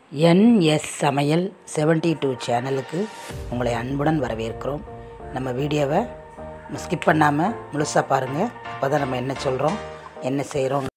NS சமையல் seventy two சேனலுக்கு உங்களை அன்புடன் வரவேற்கிறோம் நம்ம வீடியோவை ஸ்கிப் பண்ணாமல் முழுசாக பாருங்கள் அப்போ தான் நம்ம என்ன சொல்கிறோம் என்ன செய்கிறோம்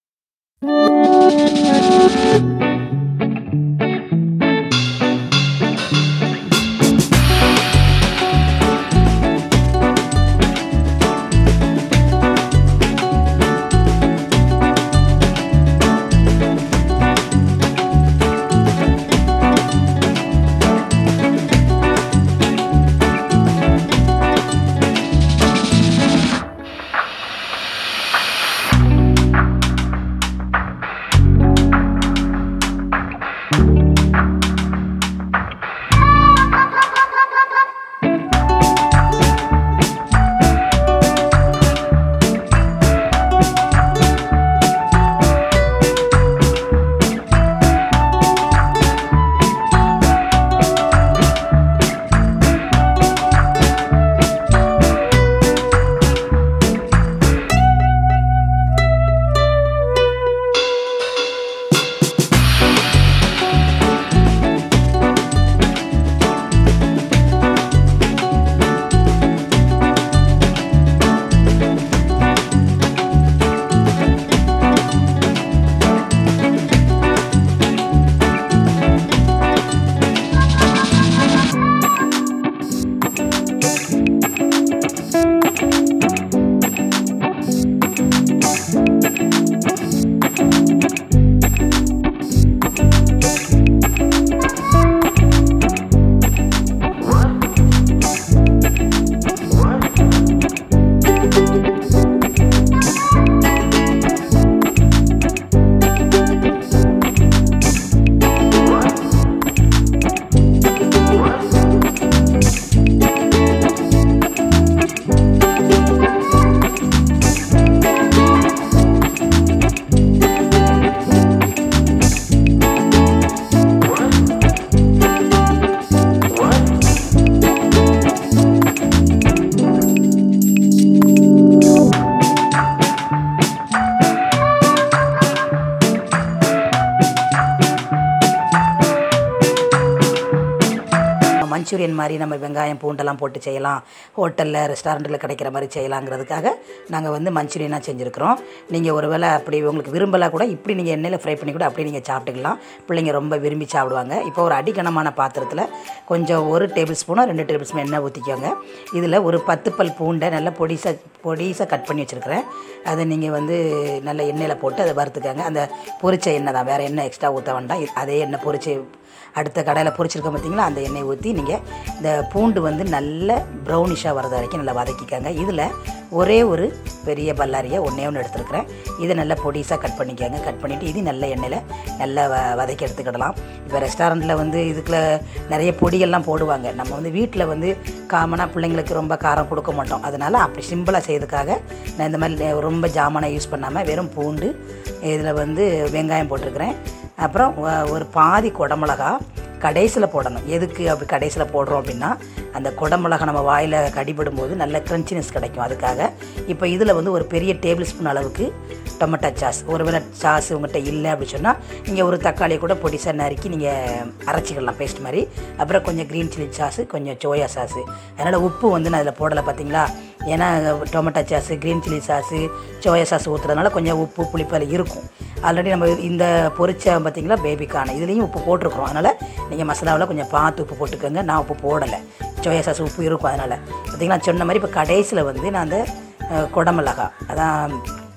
மஞ்சூரியன் மாதிரி நம்ம வெங்காயம் பூண்டெல்லாம் போட்டு செய்யலாம் ஹோட்டலில் ரெஸ்டாரண்ட்டில் கிடைக்கிற மாதிரி செய்யலாங்கிறதுக்காக நாங்கள் வந்து மஞ்சூரியனாக செஞ்சுருக்கிறோம் நீங்கள் ஒருவேளை அப்படி உங்களுக்கு விரும்பலை கூட இப்படி நீங்கள் எண்ணெயில் ஃப்ரை பண்ணி கூட அப்படி நீங்கள் சாப்பிட்டுக்கலாம் பிள்ளைங்க ரொம்ப விரும்பி சாப்பிடுவாங்க இப்போ ஒரு அடிக்கணமான பாத்திரத்தில் கொஞ்சம் ஒரு டேபிள் ஸ்பூனோ ரெண்டு டேபிள் ஸ்பூன் எண்ணெய் ஊற்றிக்கோங்க இதில் ஒரு பத்து பல் பூண்டை நல்லா பொடிசாக பொடிசாக கட் பண்ணி வச்சுருக்கிறேன் அதை நீங்கள் வந்து நல்ல எண்ணெயில் போட்டு அதை வறுத்துக்கோங்க அந்த பொரிச்ச எண்ணெய் தான் வேறு எண்ணெய் எக்ஸ்ட்ரா ஊற்ற வேண்டாம் இது- அதே எண்ணெய் பொரிச்சு அடுத்த கடையில் பொரிச்சிருக்க பார்த்தீங்களா அந்த எண்ணெய் ஊற்றி நீங்கள் இந்த பூண்டு வந்து நல்ல ப்ரௌனிஷாக வரது வரைக்கும் நல்லா வதக்கிக்கோங்க இதில் ஒரே ஒரு பெரிய பல்லாரியை ஒன்றே ஒன்று எடுத்துருக்கிறேன் இதை நல்லா பொடிசாக கட் பண்ணிக்கோங்க கட் பண்ணிவிட்டு இது நல்ல எண்ணெயில் நல்லா வ வதக்கி எடுத்துக்கிடலாம் இப்போ ரெஸ்டாரண்ட்டில் வந்து இதுக்குள்ள நிறைய பொடியெல்லாம் போடுவாங்க நம்ம வந்து வீட்டில் வந்து காமனாக பிள்ளைங்களுக்கு ரொம்ப காரம் கொடுக்க மாட்டோம் அதனால் அப்படி சிம்பிளாக செய்யறதுக்காக நான் இந்த மாதிரி ரொம்ப ஜாமானை யூஸ் பண்ணாமல் வெறும் பூண்டு இதில் வந்து வெங்காயம் போட்டிருக்கிறேன் அப்புறம் ஒ- ஒரு பாதி குடமிளகா கடைசியில் போடணும் எதுக்கு அப்படி கடைசியில் போடுறோம் அப்படின்னா அந்த குடமிளகா நம்ம வாயில் கடிபடும் போது நல்ல க்ரன்ச்சினஸ் கிடைக்கும் அதுக்காக இப்போ இதில் வந்து ஒரு பெரிய டேபிள் ஸ்பூன் அளவுக்கு டொமேட்டோ சாஸ் ஒருவேளை சாஸ் உங்கள்கிட்ட இல்லை அப்படி சொன்னால் நீங்கள் ஒரு தக்காளியை கூட பொடிசாக நறுக்கி நீங்கள் அரைச்சிக்கலாம் பேஸ்ட் மாதிரி அப்புறம் கொஞ்சம் க்ரீன் சில்லி சாஸு கொஞ்சம் சோயா சாஸு அதனால் உப்பு வந்து நான் அதில் போடலை பார்த்தீங்களா ஏன்னா tomato sauce green chilli sauce soya sauce ஊற்றுறதுனால கொஞ்சம் உப்பு புளிப்பு அதில் இருக்கும் ஆல்ரெடி நம்ம இந்த பொரிச்ச பார்த்தீங்களா பேபிக்கான இதுலேயும் உப்பு போட்டிருக்கிறோம் அதனால் நீங்கள் மசாலாவில் கொஞ்சம் பார்த்து உப்பு போட்டுக்கோங்க நான் உப்பு போடலை சோயா சாஸ் உப்பு இருக்கும் அதனால் பார்த்தீங்களா சொன்ன மாதிரி இப்போ கடைசியில் வந்து நான் அந்த அஹ், குடமிளகா அதான்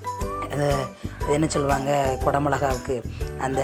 அது அது என்ன சொல்லுவாங்க குடமிளகாவுக்கு அந்த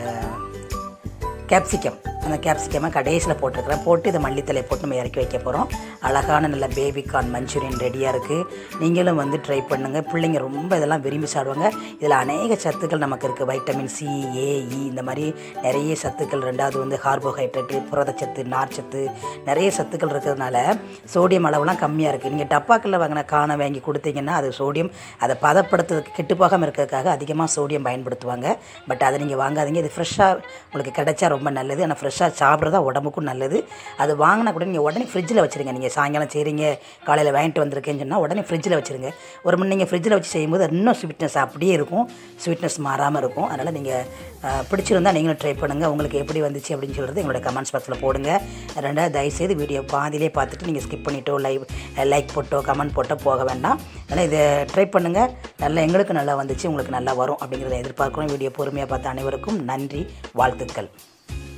கேப்சிகம் அந்த கேப்சிகமை கடைசியில் போட்டிருக்கிறேன் போட்டு இதை மல்லித்தலையை போட்டு நம்ம இறக்கி வைக்க போகிறோம் அழகான நல்ல பேபி கார்ன் மஞ்சூரியன் ரெடியாக இருக்குது நீங்களும் வந்து ட்ரை பண்ணுங்கள் பிள்ளைங்க ரொம்ப இதெல்லாம் விரும்பி சாப்பிடுவாங்க இதில் அநேக சத்துக்கள் நமக்கு இருக்குது வைட்டமின் சி ஏஇ இந்த மாதிரி நிறைய சத்துக்கள் ரெண்டாவது வந்து கார்போஹைட்ரேட்டு புரதச்சத்து நார்ச்சத்து நிறைய சத்துக்கள் இருக்கிறதுனால சோடியம் அளவுலாம் கம்மியாக இருக்குது நீங்கள் டப்பாக்களில் வாங்கின காணை வாங்கி கொடுத்தீங்கன்னா அது சோடியம் அதை பதப்படுத்துறதுக்கு கெட்டு போகாமல் இருக்கிறதுக்காக அதிகமாக சோடியம் பயன்படுத்துவாங்க பட் அதை நீங்கள் வாங்காதீங்க இது ஃப்ரெஷ்ஷாக உங்களுக்கு கிடைச்சா ரொம்ப நல்லது ஆனால் ஃப்ரெஷ்ஷாக ஃப்ரெஷ்ஷாக சாப்பிட்றதா உடம்புக்கும் நல்லது அது வாங்கினா கூட நீங்கள் உடனே ஃப்ரிட்ஜில் வச்சுருங்க நீங்கள் சாயங்காலம் செய்கிறீங்க காலையில் வாங்கிட்டு வந்திருக்கேன்னு சொன்னால் உடனே ஃப்ரிட்ஜில் வச்சுருங்க ஒரு மணி நீங்கள் ஃப்ரிட்ஜில் வச்சு செய்யும்போது அது இன்னும் ஸ்வீட்னஸ் அப்படியே இருக்கும் ஸ்வீட்னஸ் மாறாமல் இருக்கும் அதனால் நீங்கள் பிடிச்சிருந்தா நீங்களும் ட்ரை பண்ணுங்கள் உங்களுக்கு எப்படி வந்துச்சு அப்படின்னு சொல்கிறது எங்களோட கமெண்ட்ஸ் பாக்ஸில் போடுங்க ரெண்டாவது தயவுசெய்து வீடியோ பாதியிலே பார்த்துட்டு நீங்கள் ஸ்கிப் பண்ணிட்டோ லைவ் லைக் போட்டோ கமெண்ட் போட்டோ போக வேண்டாம் அதனால் இதை ட்ரை பண்ணுங்கள் நல்லா எங்களுக்கு நல்லா வந்துச்சு உங்களுக்கு நல்லா வரும் அப்படிங்கிறத எதிர்பார்க்குறோம் வீடியோ பொறுமையாக பார்த்த அனைவருக்கும் நன்றி வாழ்த்துக்கள்